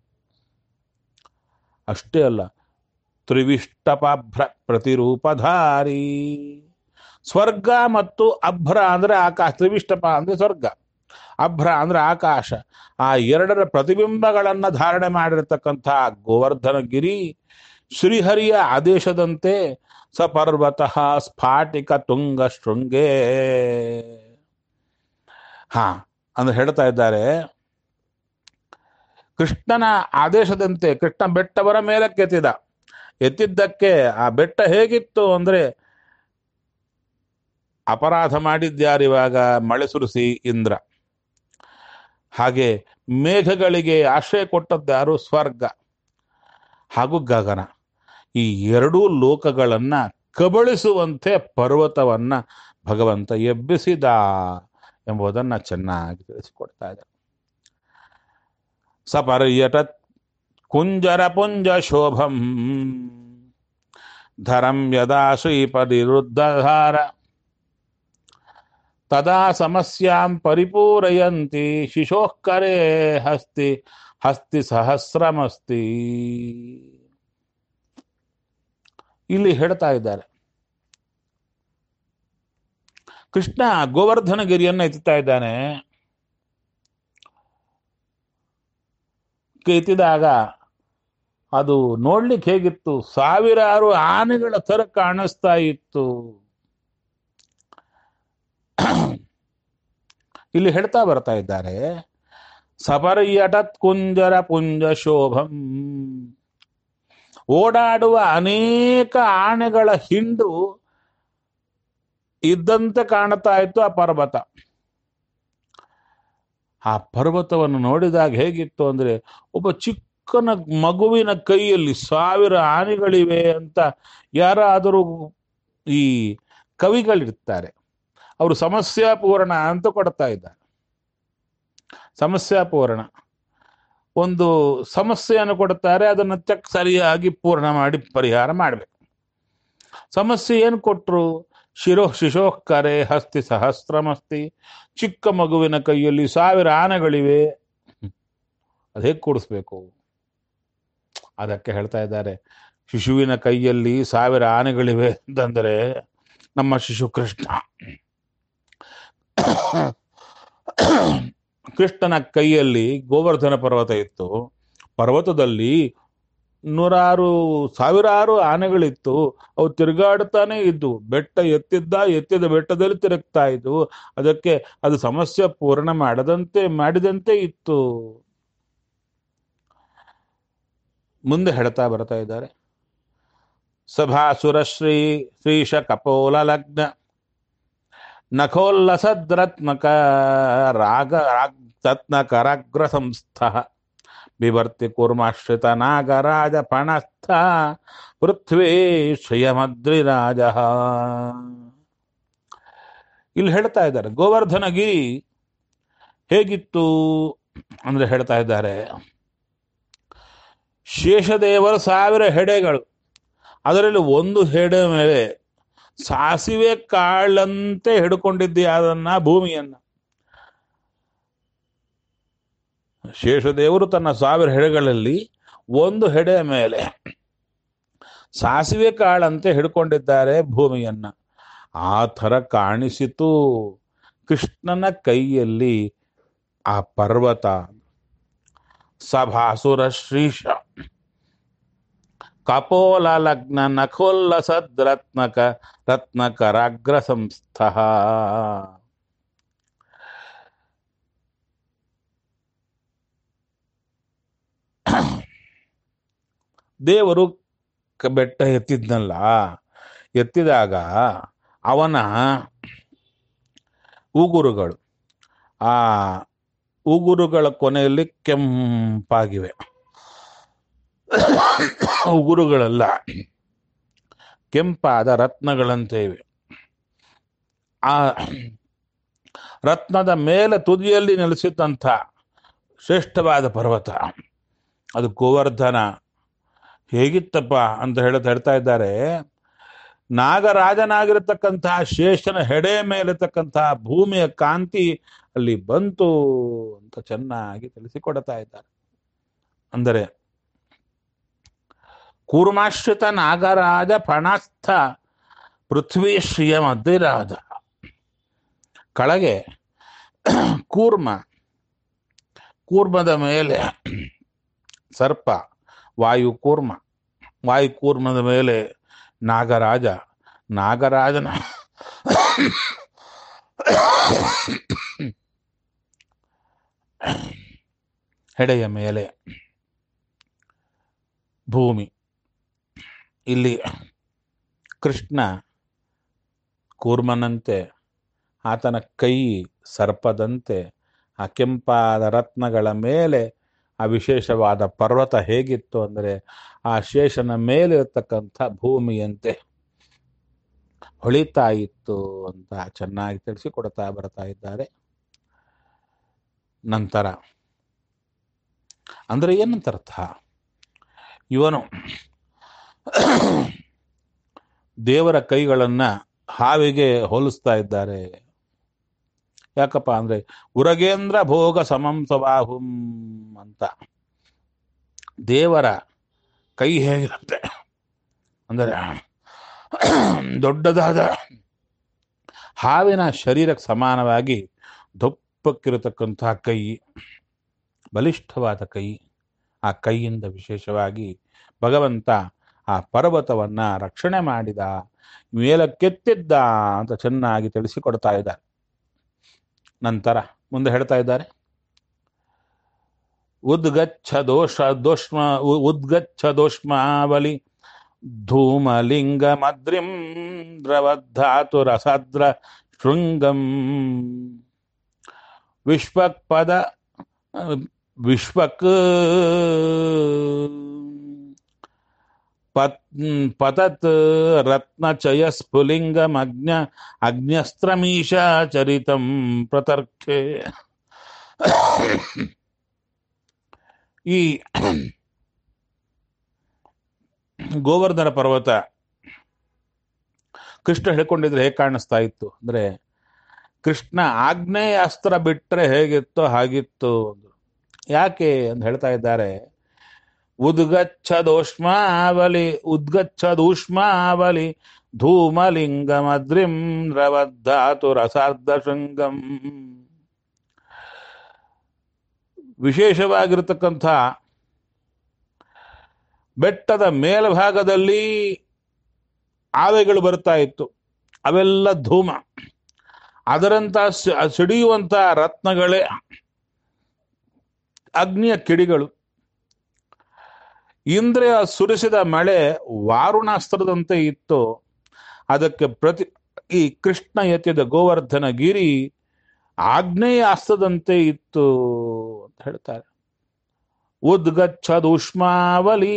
ಅಷ್ಟೇ ಅಲ್ಲ ತ್ರಿವಿಷ್ಟಪಾಭ್ರ ಪ್ರತಿರೂಪಧಾರಿ ಸ್ವರ್ಗ ಮತ್ತು ಅಭ್ರ ಅಂದ್ರೆ ಆಕಾಶ ತ್ರಿವಿಷ್ಟಪ ಅಂದ್ರೆ ಸ್ವರ್ಗ ಅಭ್ರ ಅಂದ್ರೆ ಆಕಾಶ ಆ ಎರಡರ ಪ್ರತಿಬಿಂಬಗಳನ್ನ ಧಾರಣೆ ಮಾಡಿರತಕ್ಕಂಥ ಗೋವರ್ಧನಗಿರಿ ಶ್ರೀಹರಿಯ ಆದೇಶದಂತೆ ಸಪರ್ವತ ಸ್ಫಾಟಿಕ ತುಂಗ ಶೃಂಗೇ ಹಾ ಅಂದ್ರೆ ಹೇಳ್ತಾ ಇದ್ದಾರೆ ಕೃಷ್ಣನ ಆದೇಶದಂತೆ ಕೃಷ್ಣ ಬೆಟ್ಟವರ ಮೇಲಕ್ಕೆ ಎತ್ತಿದ ಎತ್ತಿದ್ದಕ್ಕೆ ಆ ಬೆಟ್ಟ ಹೇಗಿತ್ತು ಅಂದ್ರೆ ಅಪರಾಧ ಮಾಡಿದ್ಯಾರಿವಾಗ ಮಳೆ ಸುರಿಸಿ ಇಂದ್ರ ಹಾಗೆ ಮೇಘಗಳಿಗೆ ಆಶ್ರಯ ಕೊಟ್ಟದ್ಯಾರು ಸ್ವರ್ಗ ಹಾಗೂ ಗಗನ ಈ ಎರಡೂ ಲೋಕಗಳನ್ನ ಕಬಳಿಸುವಂತೆ ಪರ್ವತವನ್ನ ಭಗವಂತ ಎಬ್ಬಿಸಿದ ಎಂಬುದನ್ನ ಚೆನ್ನಾಗಿ ತಿಳಿಸಿಕೊಡ್ತಾ ಇದ್ದಾರೆ ಸಪರ್ಯಟ ಕುಂಜರ ಪುಂಜ ಶೋಭಂ ಧರಂ ಯದಾ ಶ್ರೀಪದಿರುದ್ಧಾರ ತದಾ ಸಮಸ್ಯಾಂ ಪರಿಪೂರಯಂತಿ ಶಿಶೋಃಕರೇ ಹಸ್ತಿ ಹಸ್ತಿ ಸಹಸ್ರಮಸ್ತಿ ಇಲ್ಲಿ ಹೇಳ್ತಾ ಇದ್ದಾರೆ ಕೃಷ್ಣ ಗೋವರ್ಧನಗಿರಿಯನ್ನ ಎತ್ತುತ್ತಾ ಇದ್ದಾನೆ ಎತ್ತಿದಾಗ ಅದು ನೋಡ್ಲಿಕ್ಕೆ ಹೇಗಿತ್ತು ಸಾವಿರಾರು ಆನೆಗಳ ತರ ಕಾಣಿಸ್ತಾ ಇತ್ತು ಇಲ್ಲಿ ಹೇಳ್ತಾ ಬರ್ತಾ ಇದ್ದಾರೆ ಸಪರ್ಯಟತ್ ಕುಂಜರ ಪುಂಜ ಶೋಭಂ ಓಡಾಡುವ ಅನೇಕ ಆನೆಗಳ ಹಿಂಡು ಇದ್ದಂತೆ ಕಾಣ್ತಾ ಇತ್ತು ಆ ಪರ್ವತ ಆ ಪರ್ವತವನ್ನು ನೋಡಿದಾಗ ಹೇಗಿತ್ತು ಅಂದ್ರೆ ಒಬ್ಬ ಚಿಕ್ಕ ಚಿಕ್ಕನ ಮಗುವಿನ ಕೈಯಲ್ಲಿ ಸಾವಿರ ಆನೆಗಳಿವೆ ಅಂತ ಯಾರಾದರೂ ಈ ಕವಿಗಳಿರ್ತಾರೆ ಅವರು ಸಮಸ್ಯಾಪೂರ್ಣ ಅಂತ ಕೊಡ್ತಾ ಇದ್ದಾರೆ ಸಮಸ್ಯಾಪೂರ್ಣ ಒಂದು ಸಮಸ್ಯೆಯನ್ನು ಕೊಡ್ತಾರೆ ಅದನ್ನು ಚೆಕ್ ಸರಿಯಾಗಿ ಪೂರ್ಣ ಮಾಡಿ ಪರಿಹಾರ ಮಾಡಬೇಕು ಸಮಸ್ಯೆ ಏನು ಕೊಟ್ಟರು ಶಿರೋ ಶಿಶೋಕ್ಕರೆ ಹಸ್ತಿ ಸಹಸ್ರಮಸ್ತಿ ಚಿಕ್ಕ ಮಗುವಿನ ಕೈಯಲ್ಲಿ ಸಾವಿರ ಆನೆಗಳಿವೆ ಅದೇ ಕೂಡಿಸ್ಬೇಕು ಅದಕ್ಕೆ ಹೇಳ್ತಾ ಇದ್ದಾರೆ ಶಿಶುವಿನ ಕೈಯಲ್ಲಿ ಸಾವಿರ ಆನೆಗಳಿವೆ ಅಂತಂದರೆ ನಮ್ಮ ಶಿಶು ಕೃಷ್ಣ ಕೃಷ್ಣನ ಕೈಯಲ್ಲಿ ಗೋವರ್ಧನ ಪರ್ವತ ಇತ್ತು ಪರ್ವತದಲ್ಲಿ ನೂರಾರು ಸಾವಿರಾರು ಆನೆಗಳಿತ್ತು ಅವು ತಿರುಗಾಡ್ತಾನೆ ಇದ್ದು ಬೆಟ್ಟ ಎತ್ತಿದ್ದ ಎತ್ತಿದ ಬೆಟ್ಟದಲ್ಲಿ ತಿರುಗ್ತಾ ಇದ್ವು ಅದಕ್ಕೆ ಅದು ಸಮಸ್ಯೆ ಪೂರ್ಣ ಮಾಡದಂತೆ ಮಾಡಿದಂತೆ ಇತ್ತು ಮುಂದೆ ಹೇಳ್ತಾ ಬರ್ತಾ ಇದ್ದಾರೆ ಸಭಾಸುರ ಶ್ರೀ ಶ್ರೀಶ ಕಪೋಲ ಲಗ್ನ ನಖೋಲ್ಲಸದ್ರತ್ಮಕ ರಾಗ ರತ್ನಕರಾಗ್ರ ಸಂಸ್ಥ ಬಿಭರ್ತಿ ಕೂರ್ಮಾಶ್ರಿತ ನಾಗರಾಜ ಪಣಸ್ಥ ಪೃಥ್ವೇ ಶ್ರಿಯಮದ್ರಿರಾಜ ಇಲ್ಲಿ ಹೇಳ್ತಾ ಇದ್ದಾರೆ ಗೋವರ್ಧನಗಿರಿ ಹೇಗಿತ್ತು ಅಂದ್ರೆ ಹೇಳ್ತಾ ಇದ್ದಾರೆ ಶೇಷದೇವರ ಸಾವಿರ ಹೆಡೆಗಳು ಅದರಲ್ಲಿ ಒಂದು ಹೆಡೆ ಮೇಲೆ ಸಾಸಿವೆ ಕಾಳಂತೆ ಹಿಡ್ಕೊಂಡಿದ್ದೆ ಅದನ್ನ ಭೂಮಿಯನ್ನ ಶೇಷದೇವರು ತನ್ನ ಸಾವಿರ ಹೆಡೆಗಳಲ್ಲಿ ಒಂದು ಹೆಡೆ ಮೇಲೆ ಸಾಸಿವೆ ಕಾಳಂತೆ ಹಿಡ್ಕೊಂಡಿದ್ದಾರೆ ಭೂಮಿಯನ್ನ ಆ ಥರ ಕಾಣಿಸಿತು ಕೃಷ್ಣನ ಕೈಯಲ್ಲಿ ಆ ಪರ್ವತ ಸಭಾಸುರ ಶ್ರೀಶ ಕಪೋಲ ಲಗ್ನ ನಖೋಲ್ಲಸದ್ರತ್ನಕ ರತ್ನಕರಾಗ್ರ ಸಂಸ್ಥ ದೇವರು ಕ- ಬೆಟ್ಟ ಎತ್ತಿದ್ನಲ್ಲ ಎತ್ತಿದಾಗ ಅವನ ಉಗುರುಗಳು ಆ ಉಗುರುಗಳ ಕೊನೆಯಲ್ಲಿ ಕೆಂಪಾಗಿವೆ ಉಗುರುಗಳೆಲ್ಲ ಕೆಂಪಾದ ರತ್ನಗಳಂತೆ ಇವೆ ಆ ರತ್ನದ ಮೇಲೆ ತುದಿಯಲ್ಲಿ ನೆಲೆಸಿದಂಥ ಶ್ರೇಷ್ಠವಾದ ಪರ್ವತ ಅದು ಗೋವರ್ಧನ ಹೇಗಿತ್ತಪ್ಪ ಅಂತ ಹೇಳತ್ ಹೇಳ್ತಾ ಇದ್ದಾರೆ ನಾಗರಾಜನಾಗಿರತಕ್ಕಂತಹ ಶೇಷನ ಹೆಡೆ ಮೇಲಿರ್ತಕ್ಕಂತಹ ಭೂಮಿಯ ಕಾಂತಿ ಅಲ್ಲಿ ಬಂತು ಅಂತ ಚೆನ್ನಾಗಿ ತಿಳಿಸಿಕೊಡ್ತಾ ಇದ್ದಾರೆ ಅಂದರೆ ಕೂರ್ಮಾಶ್ರಿತ ನಾಗರಾಜ ಫಣಸ್ಥ ಪೃಥ್ವಿ ಶ್ರಿಯ ಮಧ್ಯರಾಜ ಕೆಳಗೆ ಕೂರ್ಮ ಕೂರ್ಮದ ಮೇಲೆ ಸರ್ಪ ವಾಯು ಕೂರ್ಮ ವಾಯು ಕೂರ್ಮದ ಮೇಲೆ ನಾಗರಾಜ ನಾಗರಾಜನ ಹೆಡೆಯ ಮೇಲೆ ಭೂಮಿ ಇಲ್ಲಿ ಕೃಷ್ಣ ಕೂರ್ಮನಂತೆ ಆತನ ಕೈ ಸರ್ಪದಂತೆ ಆ ಕೆಂಪಾದ ರತ್ನಗಳ ಮೇಲೆ ಆ ವಿಶೇಷವಾದ ಪರ್ವತ ಹೇಗಿತ್ತು ಅಂದರೆ ಆ ಶೇಷನ ಮೇಲೆ ಇರತಕ್ಕಂಥ ಭೂಮಿಯಂತೆ ಹೊಳಿತಾ ಇತ್ತು ಅಂತ ಚೆನ್ನಾಗಿ ತಿಳಿಸಿಕೊಡ್ತಾ ಬರ್ತಾ ಇದ್ದಾರೆ ನಂತರ ಅಂದ್ರೆ ಏನಂತ ಅರ್ಥ ಇವನು ದೇವರ ಕೈಗಳನ್ನ ಹಾವಿಗೆ ಹೋಲಿಸ್ತಾ ಇದ್ದಾರೆ ಯಾಕಪ್ಪ ಅಂದ್ರೆ ಉರಗೇಂದ್ರ ಭೋಗ ಸಮಂ ಸ್ವಬಾಹುಂ ಅಂತ ದೇವರ ಕೈ ಹೇಗಿರುತ್ತೆ ಅಂದರೆ ದೊಡ್ಡದಾದ ಹಾವಿನ ಶರೀರಕ್ಕೆ ಸಮಾನವಾಗಿ ದೊಪ್ಪಕ್ಕಿರತಕ್ಕಂತಹ ಕೈ ಬಲಿಷ್ಠವಾದ ಕೈ ಆ ಕೈಯಿಂದ ವಿಶೇಷವಾಗಿ ಭಗವಂತ ಆ ಪರ್ವತವನ್ನ ರಕ್ಷಣೆ ಮಾಡಿದ ಮೇಲಕ್ಕೆತ್ತಿದ್ದ ಅಂತ ಚೆನ್ನಾಗಿ ತಿಳಿಸಿಕೊಡ್ತಾ ಇದ್ದಾರೆ ನಂತರ ಮುಂದೆ ಹೇಳ್ತಾ ಇದ್ದಾರೆ ಉದ್ಗಚ್ಛ ದೋಷ ದೋಷ್ಮ ಉ- ಉದ್ಗಚ್ಛ ದೋಷ್ಮಾವಲಿ ಧೂಮಲಿಂಗ ಮದ್ರಿಂ ದ್ರವಧಾತು ರಸದ್ರ ಶೃಂಗಂ ವಿಶ್ವಪದ ವಿಶ್ವಕ್ ಪತ್ ಪತತ್ ರತ್ನಚಯ ಸ್ಫುಲಿಂಗಮಗ್ನ ಅಗ್ನ್ಯಸ್ತ್ರಮೀಶ ಚರಿತಂ ಪ್ರತರ್ಕೆ ಈ ಗೋವರ್ಧನ ಪರ್ವತ ಕೃಷ್ಣ ಹೇಳ್ಕೊಂಡಿದ್ರೆ ಹೇಗೆ ಕಾಣಿಸ್ತಾ ಇತ್ತು ಅಂದ್ರೆ ಕೃಷ್ಣ ಆಗ್ನೇಯ ಅಸ್ತ್ರ ಬಿಟ್ರೆ ಹೇಗಿತ್ತೋ ಹಾಗಿತ್ತು ಯಾಕೆ ಅಂತ ಹೇಳ್ತಾ ಇದ್ದಾರೆ ಉದ್ಗಚ್ಚದೋಷ್ಮಾವಲಿ ಉದ್ಗಚ್ಚದೂಷ್ಮಾವಲಿ ಧೂಮಲಿಂಗಮದ್ರಿಂ ರವದ್ಧಾತು ರಸಾರ್ಧ ಶೃಂಗಂ ವಿಶೇಷವಾಗಿರತಕ್ಕಂಥ ಬೆಟ್ಟದ ಮೇಲ್ಭಾಗದಲ್ಲಿ ಆವೆಗಳು ಬರ್ತಾ ಇತ್ತು ಅವೆಲ್ಲ ಧೂಮ ಅದರಂತ ಸ- ಸಿಡಿಯುವಂತ ರತ್ನಗಳೇ ಅಗ್ನಿಯ ಕಿಡಿಗಳು ಇಂದ್ರಿಯ ಸುರಿಸಿದ ಮಳೆ ವಾರುಣಾಸ್ತ್ರದಂತೆ ಇತ್ತು ಅದಕ್ಕೆ ಪ್ರತಿ ಈ ಕೃಷ್ಣ ಎತ್ತಿದ ಗೋವರ್ಧನ ಗಿರಿ ಆಗ್ನೇಯ ಅಸ್ತ್ರದಂತೆ ಇತ್ತು ಅಂತ ಹೇಳ್ತಾರೆ ಉದ್ಗಚ್ಚದುಷ್ಮಾವಲಿ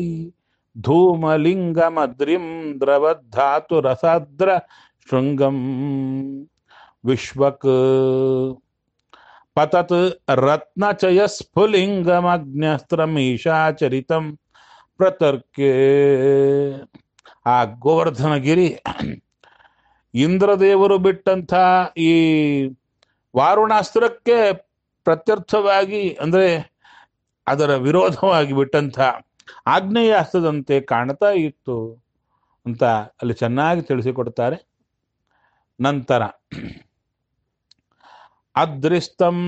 ಧೂಮಲಿಂಗಮದ್ರಿಂ ದ್ರವಧಾತು ರಸಾದ್ರ ಶೃಂಗಂ ವಿಶ್ವಕ್ ಪತತ್ ರತ್ನಚಯ ಸ್ಫುಲಿಂಗಮಗ್ನ್ಯಸ್ತ್ರಮೀಶಾಚರಿತಂ ಪ್ರತರ್ಕೆ ಆ ಗೋವರ್ಧನಗಿರಿ ಇಂದ್ರದೇವರು ಬಿಟ್ಟಂಥ ಈ ವಾರುಣಾಸ್ತ್ರಕ್ಕೆ ಪ್ರತ್ಯರ್ಥವಾಗಿ ಅಂದ್ರೆ ಅದರ ವಿರೋಧವಾಗಿ ಬಿಟ್ಟಂಥ ಆಗ್ನೇಯ ಅಸ್ತ್ರದಂತೆ ಕಾಣ್ತಾ ಇತ್ತು ಅಂತ ಅಲ್ಲಿ ಚೆನ್ನಾಗಿ ತಿಳಿಸಿಕೊಡ್ತಾರೆ ನಂತರ ಅದೃಸ್ತಂ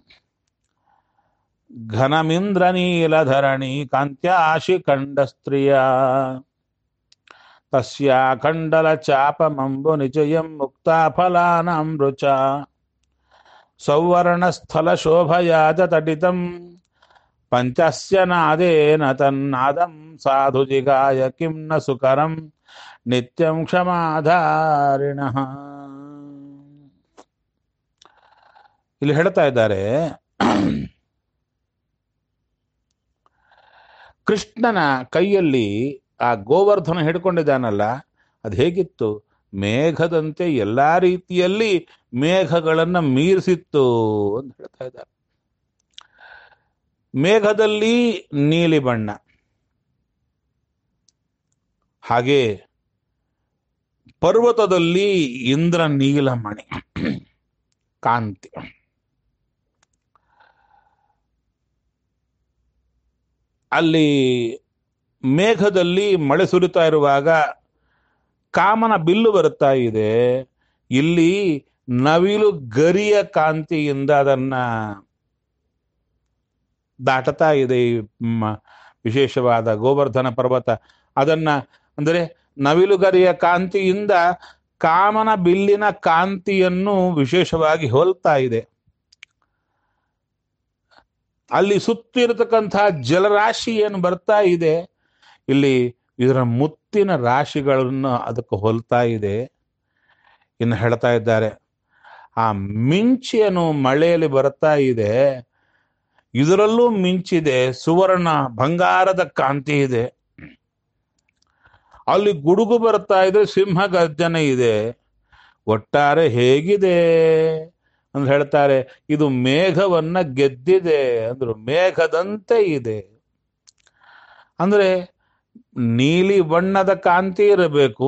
ಘನಮಿಂದ್ರನೀಲಧರಣಿ ಕಾಂತ್ಯಾಶಿ ಕಂಡ ಸ್ತ್ರೀಯ ತಸ್ಯ ಕಂಡಲ ಚಾಪಮಂಬು ನಿಚಯಂ ಮುಕ್ತಾ ಫಲಾನಾಂ ರುಚ ಸೌವರ್ಣಸ್ಥಲ ಶೋಭಯಾದ ತಟಿತಂ ಪಂಚಸ್ಯ ನಾದೇನ ತನ್ನಾದಂ ಸಾಧು ಜಿಗಾಯ ಕಿಂ ನ ಸುಕರಂ ನಿತ್ಯಂ ಕ್ಷಮಾಧಾರಿಣ ಇಲ್ಲಿ ಹೇಳ್ತಾ ಇದ್ದಾರೆ ಕೃಷ್ಣನ ಕೈಯಲ್ಲಿ ಆ ಗೋವರ್ಧನ ಹಿಡ್ಕೊಂಡಿದ್ದಾನಲ್ಲ ಅದು ಹೇಗಿತ್ತು ಮೇಘದಂತೆ ಎಲ್ಲಾ ರೀತಿಯಲ್ಲಿ ಮೇಘಗಳನ್ನ ಮೀರಿಸಿತ್ತು ಅಂತ ಹೇಳ್ತಾ ಇದ್ದಾರೆ ಮೇಘದಲ್ಲಿ ನೀಲಿ ಬಣ್ಣ ಹಾಗೆ ಪರ್ವತದಲ್ಲಿ ಇಂದ್ರ ನೀಲಮಣಿ ಕಾಂತಿ ಅಲ್ಲಿ ಮೇಘದಲ್ಲಿ ಮಳೆ ಸುರಿತಾ ಇರುವಾಗ ಕಾಮನ ಬಿಲ್ಲು ಬರುತ್ತಾ ಇದೆ ಇಲ್ಲಿ ನವಿಲು ಗರಿಯ ಕಾಂತಿಯಿಂದ ಅದನ್ನ ದಾಟತಾ ಇದೆ ಈ ಮ- ವಿಶೇಷವಾದ ಗೋವರ್ಧನ ಪರ್ವತ ಅದನ್ನ ಅಂದರೆ ನವಿಲುಗರಿಯ ಕಾಂತಿಯಿಂದ ಕಾಮನ ಬಿಲ್ಲಿನ ಕಾಂತಿಯನ್ನು ವಿಶೇಷವಾಗಿ ಹೋಲ್ತಾ ಇದೆ ಅಲ್ಲಿ ಸುತ್ತಿರತಕ್ಕಂಥ ಜಲರಾಶಿ ಏನು ಬರ್ತಾ ಇದೆ ಇಲ್ಲಿ ಇದರ ಮುತ್ತಿನ ರಾಶಿಗಳನ್ನು ಅದಕ್ಕೆ ಹೋಲ್ತಾ ಇದೆ ಇನ್ನು ಹೇಳ್ತಾ ಇದ್ದಾರೆ ಆ ಮಿಂಚೇನು ಮಳೆಯಲ್ಲಿ ಬರ್ತಾ ಇದೆ ಇದರಲ್ಲೂ ಮಿಂಚಿದೆ ಸುವರ್ಣ ಬಂಗಾರದ ಕಾಂತಿ ಇದೆ ಅಲ್ಲಿ ಗುಡುಗು ಬರ್ತಾ ಇದೆ ಸಿಂಹ ಗರ್ಜನೆ ಇದೆ ಒಟ್ಟಾರೆ ಹೇಗಿದೆ ಅಂತ ಹೇಳ್ತಾರೆ ಇದು ಮೇಘವನ್ನ ಗೆದ್ದಿದೆ ಅಂದ್ರು ಮೇಘದಂತೆ ಇದೆ ಅಂದ್ರೆ ನೀಲಿ ಬಣ್ಣದ ಕಾಂತಿ ಇರಬೇಕು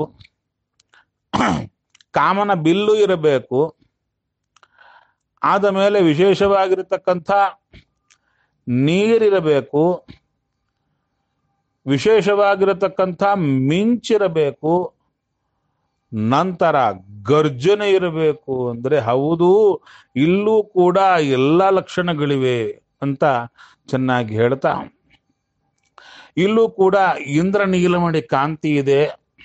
ಕಾಮನ ಬಿಲ್ಲು ಇರಬೇಕು ಆದ ಮೇಲೆ ವಿಶೇಷವಾಗಿರತಕ್ಕಂಥ ನೀರಿರಬೇಕು ವಿಶೇಷವಾಗಿರತಕ್ಕಂಥ ಮಿಂಚಿರಬೇಕು ನಂತರ ಗರ್ಜನೆ ಇರಬೇಕು ಅಂದ್ರೆ ಹೌದು ಇಲ್ಲೂ ಕೂಡ ಎಲ್ಲ ಲಕ್ಷಣಗಳಿವೆ ಅಂತ ಚೆನ್ನಾಗಿ ಹೇಳ್ತಾ ಇಲ್ಲೂ ಕೂಡ ಇಂದ್ರ ನೀಲಮಣಿ ಕಾಂತಿ ಇದೆ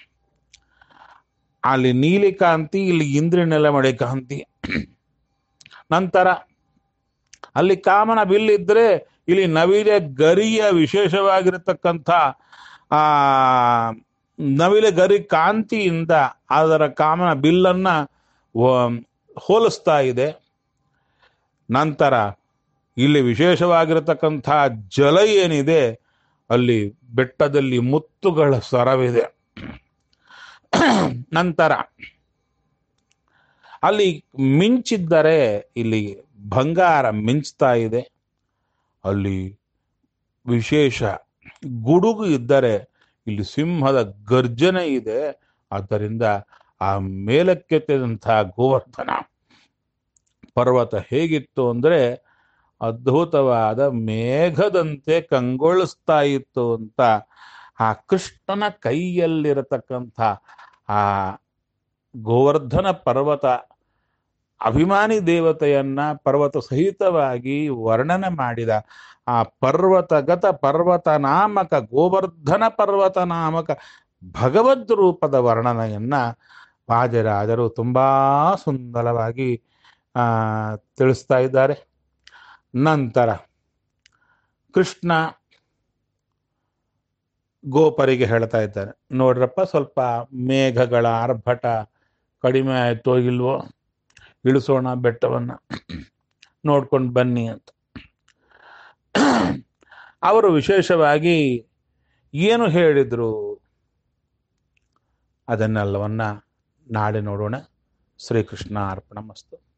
ಅಲ್ಲಿ ನೀಲಿ ಕಾಂತಿ ಇಲ್ಲಿ ಇಂದ್ರ ನೆಲಮಣಿ ಕಾಂತಿ ನಂತರ ಅಲ್ಲಿ ಕಾಮನ ಬಿಲ್ಲಿದ್ರೆ ಇಲ್ಲಿ ನವಿಲೆ ಗರಿಯ ವಿಶೇಷವಾಗಿರತಕ್ಕಂಥ ಆ ನವಿಲೆ ಗರಿ ಕಾಂತಿಯಿಂದ ಅದರ ಕಾಮನ ಬಿಲ್ಲನ್ನ ವ- ಹೋಲಿಸ್ತಾ ಇದೆ ನಂತರ ಇಲ್ಲಿ ವಿಶೇಷವಾಗಿರತಕ್ಕಂಥ ಜಲ ಏನಿದೆ ಅಲ್ಲಿ ಬೆಟ್ಟದಲ್ಲಿ ಮುತ್ತುಗಳ ಸರವಿದೆ ನಂತರ ಅಲ್ಲಿ ಮಿಂಚಿದ್ದರೆ ಇಲ್ಲಿ ಬಂಗಾರ ಮಿಂಚ್ತಾ ಇದೆ ಅಲ್ಲಿ ವಿಶೇಷ ಗುಡುಗು ಇದ್ದರೆ ಇಲ್ಲಿ ಸಿಂಹದ ಗರ್ಜನೆ ಇದೆ ಆದ್ದರಿಂದ ಆ ಮೇಲಕ್ಕೆತ್ತಿದಂತಹ ಗೋವರ್ಧನ ಪರ್ವತ ಹೇಗಿತ್ತು ಅಂದ್ರೆ ಅದ್ಭುತವಾದ ಮೇಘದಂತೆ ಕಂಗೊಳಿಸ್ತಾ ಇತ್ತು ಅಂತ ಆ ಕೃಷ್ಣನ ಕೈಯಲ್ಲಿರತಕ್ಕಂಥ ಆ ಗೋವರ್ಧನ ಪರ್ವತ ಅಭಿಮಾನಿ ದೇವತೆಯನ್ನ ಪರ್ವತ ಸಹಿತವಾಗಿ ವರ್ಣನೆ ಮಾಡಿದ ಆ ಪರ್ವತಗತ ಪರ್ವತ ನಾಮಕ ಗೋವರ್ಧನ ಪರ್ವತ ನಾಮಕ ಭಗವದ್ ರೂಪದ ವರ್ಣನೆಯನ್ನ ವಾಜರಾಜರು ತುಂಬಾ ಸುಂದರವಾಗಿ ಆ ತಿಳಿಸ್ತಾ ಇದ್ದಾರೆ ನಂತರ ಕೃಷ್ಣ ಗೋಪರಿಗೆ ಹೇಳ್ತಾ ಇದ್ದಾರೆ ನೋಡ್ರಪ್ಪ ಸ್ವಲ್ಪ ಮೇಘಗಳ ಆರ್ಭಟ ಕಡಿಮೆ ಆಯ್ತೋ ಇಲ್ವೋ ಇಳಿಸೋಣ ಬೆಟ್ಟವನ್ನ ನೋಡ್ಕೊಂಡು ಬನ್ನಿ ಅಂತ ಅವರು ವಿಶೇಷವಾಗಿ ಏನು ಹೇಳಿದ್ರು ಅದನ್ನೆಲ್ಲವನ್ನ ನಾಳೆ ನೋಡೋಣ ಶ್ರೀಕೃಷ್ಣ ಅರ್ಪಣ ಮಸ್ತು